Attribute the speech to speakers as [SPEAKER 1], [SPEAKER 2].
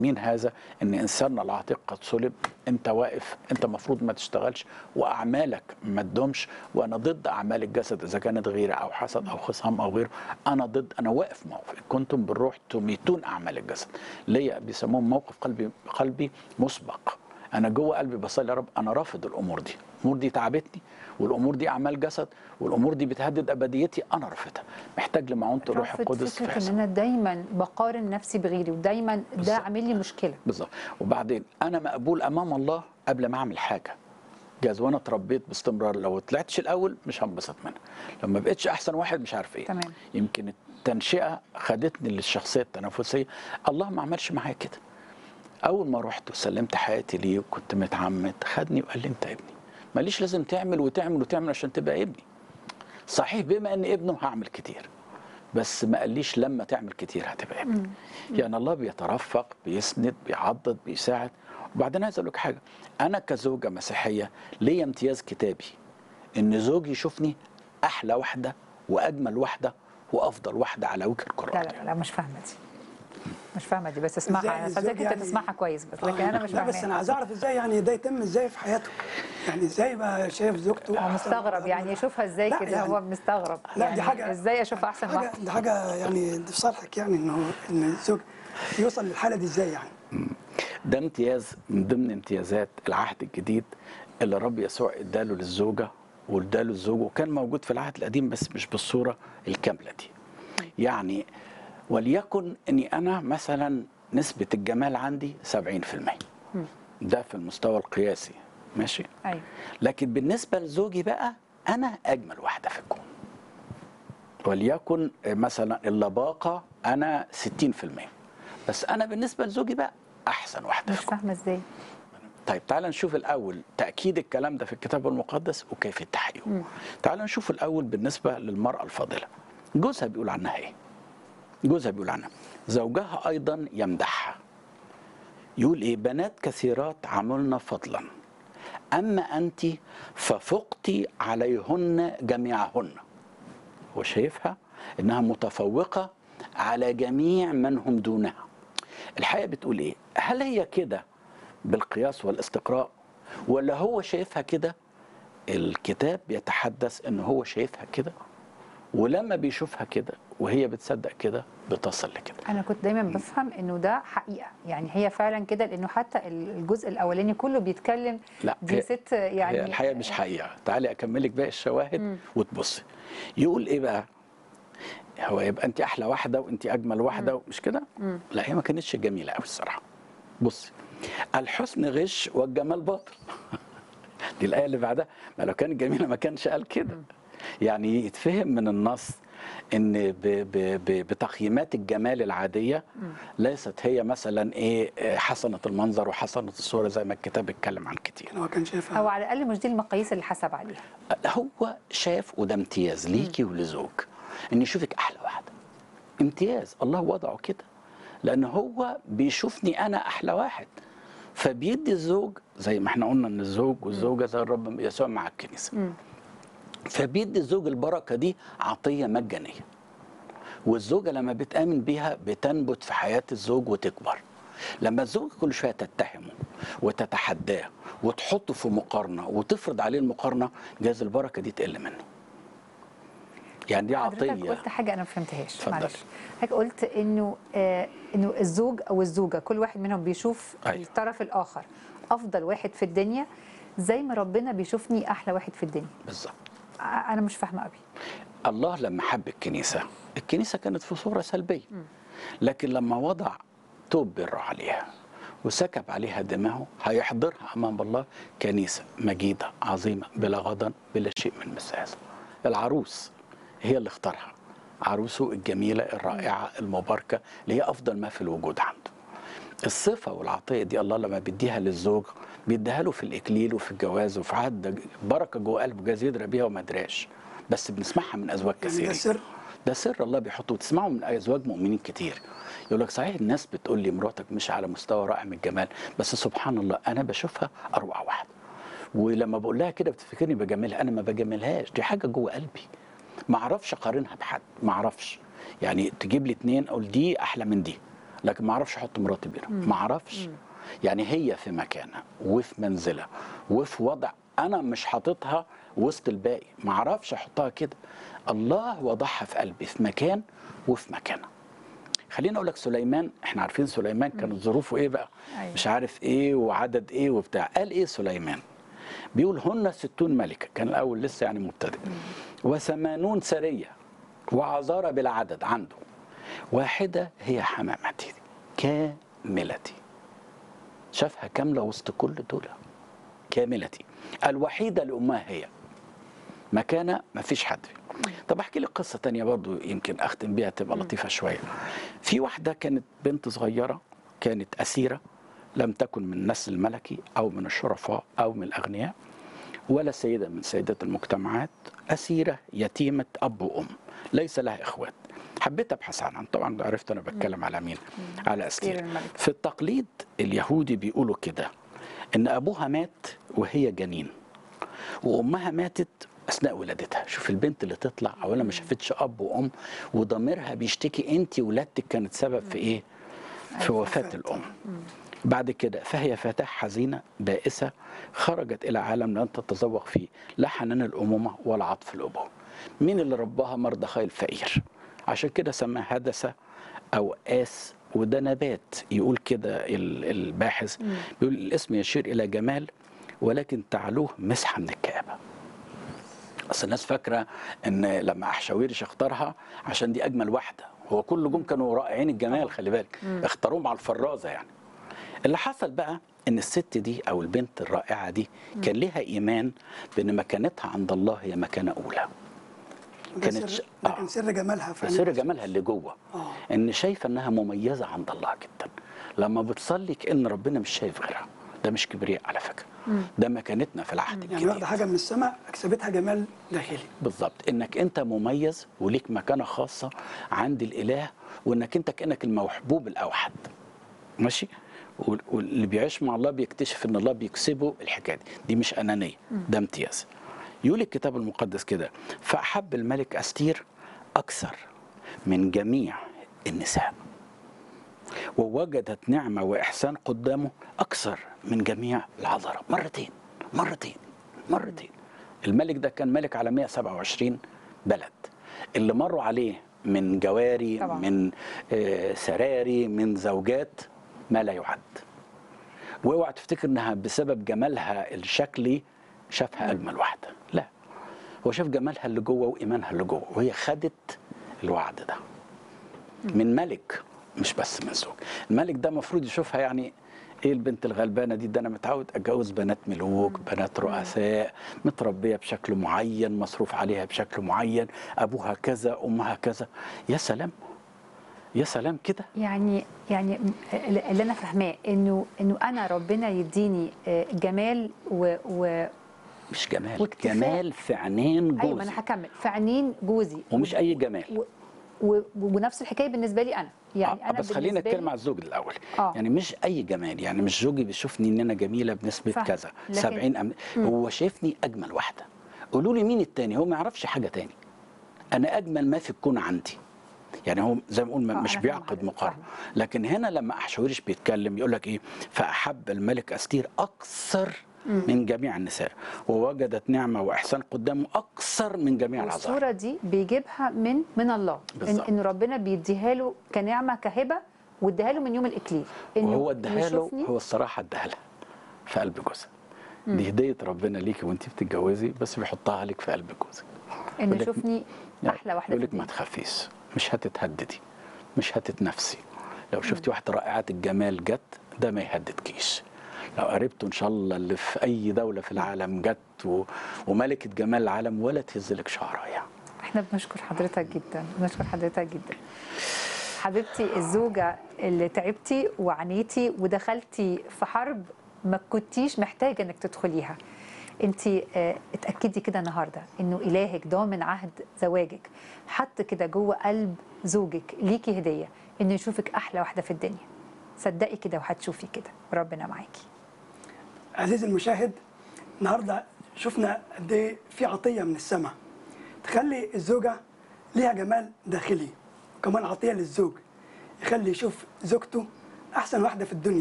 [SPEAKER 1] مين هذا ان انساننا العتيق قد صلب انت واقف انت المفروض ما تشتغلش واعمالك ما تدومش وانا ضد اعمال الجسد اذا كانت غيره او حسد او خصام او غيره انا ضد انا واقف موقف كنتم بالروح تميتون اعمال الجسد ليا بيسموه موقف قلبي قلبي مسبق انا جوه قلبي بصلي يا رب انا رافض الامور دي الامور دي تعبتني والامور دي اعمال جسد والامور دي بتهدد ابديتي انا رافضها محتاج لمعونه الروح
[SPEAKER 2] رافض
[SPEAKER 1] القدس في
[SPEAKER 2] فكره ان
[SPEAKER 1] حسن.
[SPEAKER 2] انا دايما بقارن نفسي بغيري ودايما ده
[SPEAKER 1] بالظبط.
[SPEAKER 2] عامل لي مشكله
[SPEAKER 1] بالظبط وبعدين انا مقبول امام الله قبل ما اعمل حاجه جاز وانا اتربيت باستمرار لو طلعتش الاول مش هنبسط منها لما بقتش احسن واحد مش عارف ايه
[SPEAKER 2] تمام.
[SPEAKER 1] يمكن التنشئه خدتني للشخصيه التنافسيه الله ما عملش معايا كده اول ما رحت وسلمت حياتي ليه وكنت متعمد خدني وقال لي انت ابني ماليش لازم تعمل وتعمل وتعمل عشان تبقى ابني صحيح بما ان ابنه هعمل كتير بس ما قاليش لما تعمل كتير هتبقى ابني يعني الله بيترفق بيسند بيعضد بيساعد وبعدين عايز اقول لك حاجه انا كزوجه مسيحيه ليا امتياز كتابي ان زوجي يشوفني احلى واحده واجمل واحده وافضل واحده على وجه الكره
[SPEAKER 2] لا لا لا مش فاهمه دي مش فاهمه دي بس اسمعها
[SPEAKER 3] إزاي
[SPEAKER 2] انا
[SPEAKER 3] الزوج
[SPEAKER 2] فاكر انت
[SPEAKER 3] يعني-
[SPEAKER 2] تسمعها كويس بس
[SPEAKER 3] آه،
[SPEAKER 2] لكن انا مش
[SPEAKER 3] لا بس
[SPEAKER 2] فاهمه
[SPEAKER 3] انا عايز اعرف ازاي يعني ده يتم ازاي في حياته يعني ازاي بقى شايف زوجته
[SPEAKER 2] هو
[SPEAKER 3] أحسن
[SPEAKER 2] مستغرب
[SPEAKER 3] واحدة؟
[SPEAKER 2] يعني يشوفها ازاي
[SPEAKER 3] لا،
[SPEAKER 2] كده
[SPEAKER 3] يعني-
[SPEAKER 2] هو مستغرب
[SPEAKER 3] لا
[SPEAKER 2] يعني
[SPEAKER 3] دي حاجه
[SPEAKER 2] ازاي اشوفها احسن
[SPEAKER 3] حاجه
[SPEAKER 2] واحده
[SPEAKER 3] دي حاجه يعني دي في صالحك يعني انه ان الزوج يوصل للحاله دي ازاي يعني
[SPEAKER 1] ده امتياز من ضمن امتيازات العهد الجديد اللي الرب يسوع اداله للزوجه واداله الزوج وكان موجود في العهد القديم بس مش بالصوره الكامله دي. يعني وليكن اني انا مثلا نسبه الجمال عندي 70% ده في المستوى القياسي ماشي؟
[SPEAKER 2] ايوه
[SPEAKER 1] لكن بالنسبه لزوجي بقى انا اجمل واحده في الكون. وليكن مثلا اللباقه انا 60% بس انا بالنسبه لزوجي بقى احسن واحده
[SPEAKER 2] مش
[SPEAKER 1] في الكون.
[SPEAKER 2] فاهمه ازاي
[SPEAKER 1] طيب تعال نشوف الاول تاكيد الكلام ده في الكتاب المقدس وكيفيه تحقيقه. تعال نشوف الاول بالنسبه للمراه الفاضله. جوزها بيقول عنها ايه؟ جوزها بيقول عنها زوجها ايضا يمدحها. يقول ايه؟ بنات كثيرات عملن فضلا اما انت ففقت عليهن جميعهن. هو شايفها انها متفوقه على جميع من هم دونها. الحقيقه بتقول ايه؟ هل هي كده بالقياس والاستقراء ولا هو شايفها كده؟ الكتاب بيتحدث ان هو شايفها كده ولما بيشوفها كده وهي بتصدق كده بتصل لكده.
[SPEAKER 2] انا كنت دايما بفهم انه ده حقيقه يعني هي فعلا كده لانه حتى الجزء الاولاني كله بيتكلم
[SPEAKER 1] لا
[SPEAKER 2] دي
[SPEAKER 1] هي-
[SPEAKER 2] ست يعني
[SPEAKER 1] هي الحقيقه مش حقيقه تعالي اكملك باقي الشواهد وتبصي يقول ايه بقى هو يبقى انت احلى واحده وانت اجمل واحده مش كده لا هي ما كانتش جميله قوي الصراحه بصي الحسن غش والجمال باطل دي الايه اللي بعدها ما لو كانت جميله ما كانش قال كده يعني يتفهم من النص ان ب ب ب بتقييمات الجمال العاديه ليست هي مثلا ايه آه، حسنه المنظر وحسنه الصوره زي ما الكتاب اتكلم عن كتير
[SPEAKER 3] يعني هو كان شايفها
[SPEAKER 2] او على الاقل مش دي المقاييس اللي حسب عليها
[SPEAKER 1] هو شاف وده امتياز ليكي ولزوج ان يشوفك احلى واحده امتياز الله وضعه كده لان هو بيشوفني انا احلى واحد فبيدي الزوج زي ما احنا قلنا ان الزوج والزوجه زي الرب يسوع مع الكنيسه فبيدي الزوج البركه دي عطيه مجانيه والزوجه لما بتامن بيها بتنبت في حياه الزوج وتكبر لما الزوج كل شويه تتهمه وتتحداه وتحطه في مقارنه وتفرض عليه المقارنه جاز البركه دي تقل منه يعني دي
[SPEAKER 2] حضرتك
[SPEAKER 1] عطيه
[SPEAKER 2] قلت حاجه انا ما فهمتهاش
[SPEAKER 1] اتفضلي.
[SPEAKER 2] معلش حضرتك قلت انه آه انه الزوج او الزوجه كل واحد منهم بيشوف
[SPEAKER 1] أيوة.
[SPEAKER 2] الطرف الاخر افضل واحد في الدنيا زي ما ربنا بيشوفني احلى واحد في الدنيا
[SPEAKER 1] بالظبط
[SPEAKER 2] آه، انا مش فاهمه قوي
[SPEAKER 1] الله لما حب الكنيسة الكنيسة كانت في صورة سلبية لكن لما وضع توب بر عليها وسكب عليها دماغه هيحضرها أمام الله كنيسة مجيدة عظيمة بلا غضن بلا شيء من مثل هذا العروس هي اللي اختارها عروسه الجميلة الرائعة المباركة اللي هي أفضل ما في الوجود عنده الصفة والعطية دي الله لما بيديها للزوج بيديها له في الإكليل وفي الجواز وفي عهد بركة جوه قلبه جاز يدرى بيها وما دراش بس بنسمعها من أزواج
[SPEAKER 3] يعني
[SPEAKER 1] كثيرين
[SPEAKER 3] ده سر
[SPEAKER 1] ده سر الله بيحطه وتسمعه من ازواج مؤمنين كتير يقول لك صحيح الناس بتقول لي مراتك مش على مستوى رائع من الجمال بس سبحان الله انا بشوفها اروع واحده ولما بقول لها كده بتفكرني بجملها انا ما بجملهاش دي حاجه جوه قلبي ما اعرفش اقارنها بحد ما اعرفش يعني تجيب لي اتنين اقول دي احلى من دي لكن ما اعرفش احط مراتي بينها ما اعرفش يعني هي في مكانها وفي منزلها وفي وضع انا مش حاططها وسط الباقي ما اعرفش احطها كده الله وضعها في قلبي في مكان وفي مكانها خليني اقول لك سليمان احنا عارفين سليمان كانت ظروفه ايه بقى
[SPEAKER 2] أيوة.
[SPEAKER 1] مش عارف ايه وعدد ايه وبتاع قال ايه سليمان بيقول هن ستون ملكة كان الأول لسه يعني مبتدئ وثمانون سرية وعذارى بلا عدد عنده واحدة هي حمامتي كاملتي شافها كاملة وسط كل دول كاملتي الوحيدة لأمها هي مكانة ما فيش حد فيه. طب احكي لك قصة تانية برضو يمكن اختم بيها تبقى لطيفة شوية في واحدة كانت بنت صغيرة كانت أسيرة لم تكن من النسل الملكي أو من الشرفاء أو من الأغنياء ولا سيدة من سيدات المجتمعات أسيرة يتيمة أب وأم ليس لها إخوات حبيت أبحث عنها طبعا عرفت أنا بتكلم على مين على
[SPEAKER 2] أستير
[SPEAKER 1] أستير
[SPEAKER 2] الملكة.
[SPEAKER 1] في التقليد اليهودي بيقولوا كده إن أبوها مات وهي جنين وامها ماتت اثناء ولادتها شوف البنت اللي تطلع اولا ما شافتش اب وام وضميرها بيشتكي انت ولادتك كانت سبب في ايه في وفاه الام بعد كده فهي فتاة حزينة بائسة خرجت إلى عالم لن تتذوق فيه لا حنان الأمومة ولا عطف الأبوة مين اللي رباها مردخاي الفقير عشان كده سماها هدسة أو آس وده نبات يقول كده ال- الباحث بيقول الاسم يشير إلى جمال ولكن تعلوه مسحة من الكآبة اصل الناس فاكره ان لما احشاويرش اختارها عشان دي اجمل واحده هو كل جم كانوا رائعين الجمال خلي بالك اختاروهم على الفرازه يعني اللي حصل بقى ان الست دي او البنت الرائعه دي كان لها ايمان بان مكانتها عند الله هي مكانه اولى
[SPEAKER 3] ده
[SPEAKER 1] كانت ش-
[SPEAKER 3] سر ده
[SPEAKER 1] آه.
[SPEAKER 3] كان سر جمالها فعلا
[SPEAKER 1] سر جمالها اللي جوه
[SPEAKER 3] آه.
[SPEAKER 1] ان شايفه انها مميزه عند الله جدا لما بتصلي كان ربنا مش شايف غيرها ده مش كبرياء على فكره ده مكانتنا في العهد
[SPEAKER 3] يعني
[SPEAKER 1] الجديد
[SPEAKER 3] واخده حاجه من السماء اكسبتها جمال داخلي
[SPEAKER 1] بالظبط انك انت مميز وليك مكانه خاصه عند الاله وانك انت كانك المحبوب الاوحد ماشي وال- واللي بيعيش مع الله بيكتشف ان الله بيكسبه الحكايه دي دي مش انانيه ده امتياز يقول الكتاب المقدس كده فاحب الملك استير اكثر من جميع النساء ووجدت نعمه واحسان قدامه اكثر من جميع العذراء مرتين مرتين مرتين الملك ده كان ملك على 127 بلد اللي مروا عليه من جواري
[SPEAKER 2] طبعا.
[SPEAKER 1] من آه، سراري من زوجات ما لا يعد واوعى تفتكر انها بسبب جمالها الشكلي شافها اجمل واحده لا هو شاف جمالها اللي جوه وايمانها اللي جوه وهي خدت الوعد ده من ملك مش بس من زوج الملك ده المفروض يشوفها يعني ايه البنت الغلبانه دي ده انا متعود اتجوز بنات ملوك بنات رؤساء متربيه بشكل معين مصروف عليها بشكل معين ابوها كذا امها كذا يا سلام يا سلام كده
[SPEAKER 2] يعني يعني اللي انا فاهماه انه انه انا ربنا يديني آه، جمال و, و
[SPEAKER 1] مش جمال
[SPEAKER 2] واكتفاء.
[SPEAKER 1] جمال في عينين
[SPEAKER 2] ايوه ما
[SPEAKER 1] جوزي
[SPEAKER 2] انا هكمل في عينين جوزي
[SPEAKER 1] ومش اي جمال
[SPEAKER 2] و... و... ونفس الحكايه بالنسبه لي انا يعني
[SPEAKER 1] آه،
[SPEAKER 2] انا
[SPEAKER 1] بس خلينا
[SPEAKER 2] بالنسبة
[SPEAKER 1] نتكلم
[SPEAKER 2] لي-
[SPEAKER 1] على الزوج الاول
[SPEAKER 2] آه.
[SPEAKER 1] يعني مش اي جمال يعني مش زوجي بيشوفني ان انا جميله بنسبه
[SPEAKER 2] فاهم.
[SPEAKER 1] كذا
[SPEAKER 2] لكن-
[SPEAKER 1] 70 أم... هو شايفني اجمل واحده قولوا لي مين التاني هو ما يعرفش حاجه تاني انا اجمل ما في الكون عندي يعني هو زي ما نقول
[SPEAKER 2] آه،
[SPEAKER 1] مش
[SPEAKER 2] أنا فاهمة
[SPEAKER 1] بيعقد
[SPEAKER 2] حضرتك،
[SPEAKER 1] مقارنه
[SPEAKER 2] فاهمة.
[SPEAKER 1] لكن هنا لما احشورش بيتكلم يقول لك ايه فاحب الملك استير اكثر من جميع النساء ووجدت نعمه واحسان قدامه اكثر من جميع العذارى
[SPEAKER 2] والصوره دي بيجيبها من من الله ان,
[SPEAKER 1] بالظبط.
[SPEAKER 2] إن ربنا بيديها له كنعمه كهبه واديها له من يوم الاكليل انه
[SPEAKER 1] وهو اداها له
[SPEAKER 2] يشوفني
[SPEAKER 1] هو الصراحه اداها لها في قلب جوزها دي هديه ربنا ليكي وانت بتتجوزي بس بيحطها لك في قلب جوزك
[SPEAKER 2] انه
[SPEAKER 1] يقول لك-
[SPEAKER 2] يشوفني
[SPEAKER 1] يعني
[SPEAKER 2] احلى واحده
[SPEAKER 1] يقول
[SPEAKER 2] في
[SPEAKER 1] لك ما
[SPEAKER 2] الدنيا.
[SPEAKER 1] تخافيش مش هتتهددي مش هتتنفسي لو شفتي واحده رائعه الجمال جت ده ما يهددكيش لو قربته ان شاء الله اللي في اي دوله في العالم جت و... وملكه جمال العالم ولا تهز لك شعرايه
[SPEAKER 2] احنا بنشكر حضرتك جدا بنشكر حضرتك جدا حبيبتي الزوجة اللي تعبتي وعانيتي ودخلتي في حرب ما كنتيش محتاجة انك تدخليها انت اه اتأكدي كده النهاردة انه الهك ضامن عهد زواجك حط كده جوه قلب زوجك ليكي هدية انه يشوفك احلى واحدة في الدنيا صدقي كده وهتشوفي كده ربنا معاكي
[SPEAKER 3] عزيزي المشاهد النهارده شفنا قد ايه في عطيه من السماء تخلي الزوجه ليها جمال داخلي وكمان عطيه للزوج يخلي يشوف زوجته احسن واحده في الدنيا